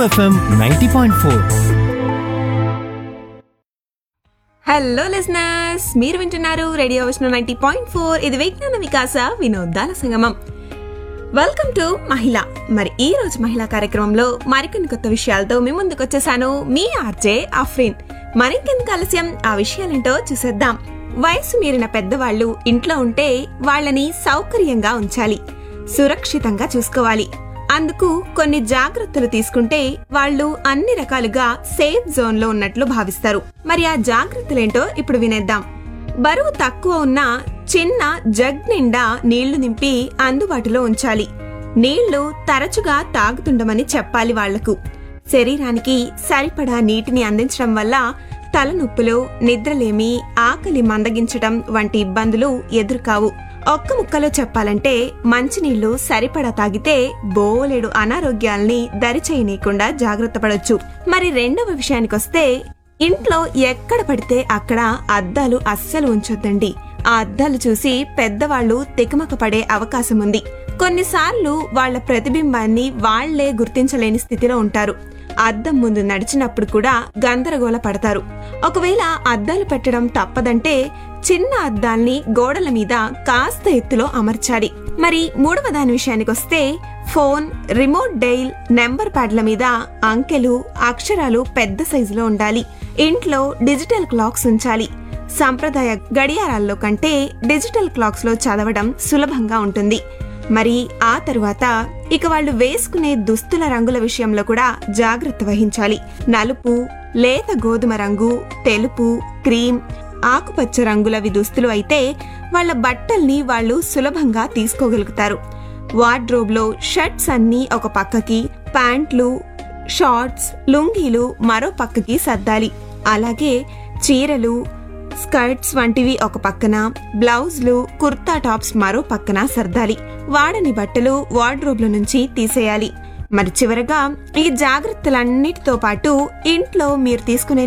FM ninety point four hello listeners మీరు వింటున్నారు radio Vishnu ninety point four ఇది విజ్ఞాన వికాస వినోదాల సంగమం వెల్కమ్ టు మహిళ మరి ఈ రోజు మహిళా కార్యక్రమంలో మరికొన్ని కొత్త విషయాలతో మీ ముందుకు వచ్చేసాను మీ ఆర్జే అఫ్రీన్ మరింకెందుకు ఆలస్యం ఆ విషయాలేంటో చూసేద్దాం వయసు మీరిన పెద్దవాళ్లు ఇంట్లో ఉంటే వాళ్ళని సౌకర్యంగా ఉంచాలి సురక్షితంగా చూసుకోవాలి అందుకు కొన్ని జాగ్రత్తలు తీసుకుంటే వాళ్ళు అన్ని రకాలుగా సేఫ్ జోన్ లో ఉన్నట్లు భావిస్తారు మరి ఆ జాగ్రత్తలేంటో ఇప్పుడు వినేద్దాం బరువు తక్కువ ఉన్న చిన్న జగ్ నిండా నీళ్లు నింపి అందుబాటులో ఉంచాలి నీళ్లు తరచుగా తాగుతుండమని చెప్పాలి వాళ్లకు శరీరానికి సరిపడా నీటిని అందించడం వల్ల తలనొప్పులు నిద్రలేమి ఆకలి మందగించడం వంటి ఇబ్బందులు ఎదురుకావు ఒక్క ముక్కలో చెప్పాలంటే మంచినీళ్లు సరిపడా తాగితే బోలెడు అనారోగ్యాల్ని దరిచేయనీయకుండా జాగ్రత్త పడొచ్చు మరి రెండవ విషయానికొస్తే ఇంట్లో ఎక్కడ పడితే అక్కడ అద్దాలు అస్సలు ఉంచొద్దండి ఆ అద్దాలు చూసి పెద్దవాళ్లు తికమక పడే అవకాశం ఉంది కొన్నిసార్లు వాళ్ళ ప్రతిబింబాన్ని వాళ్లే గుర్తించలేని స్థితిలో ఉంటారు అద్దం ముందు నడిచినప్పుడు కూడా గందరగోళ పడతారు ఒకవేళ అద్దాలు పెట్టడం తప్పదంటే చిన్న అద్దాల్ని గోడల మీద కాస్త ఎత్తులో అమర్చాలి మరి మూడవ దాని విషయానికొస్తే ఫోన్ రిమోట్ డైల్ నెంబర్ ప్యాడ్ల మీద అంకెలు అక్షరాలు పెద్ద సైజులో ఉండాలి ఇంట్లో డిజిటల్ క్లాక్స్ ఉంచాలి సంప్రదాయ గడియారాల్లో కంటే డిజిటల్ క్లాక్స్ లో చదవడం సులభంగా ఉంటుంది మరి ఆ తరువాత ఇక వాళ్ళు వేసుకునే దుస్తుల రంగుల విషయంలో కూడా జాగ్రత్త వహించాలి నలుపు లేత గోధుమ రంగు తెలుపు క్రీమ్ ఆకుపచ్చ రంగులవి దుస్తులు అయితే వాళ్ళ బట్టల్ని వాళ్ళు సులభంగా తీసుకోగలుగుతారు వార్డ్రోబ్ లో షర్ట్స్ అన్నీ ఒక పక్కకి ప్యాంట్లు షార్ట్స్ లుంగీలు మరో పక్కకి సర్దాలి అలాగే చీరలు స్కర్ట్స్ వంటివి ఒక పక్కన బ్లౌజ్లు కుర్తా టాప్స్ మరో పక్కన సర్దాలి వాడని బట్టలు వార్డ్రోబ్ల నుంచి తీసేయాలి మరి చివరగా ఈ జాగ్రత్తలన్నిటితో పాటు ఇంట్లో మీరు తీసుకునే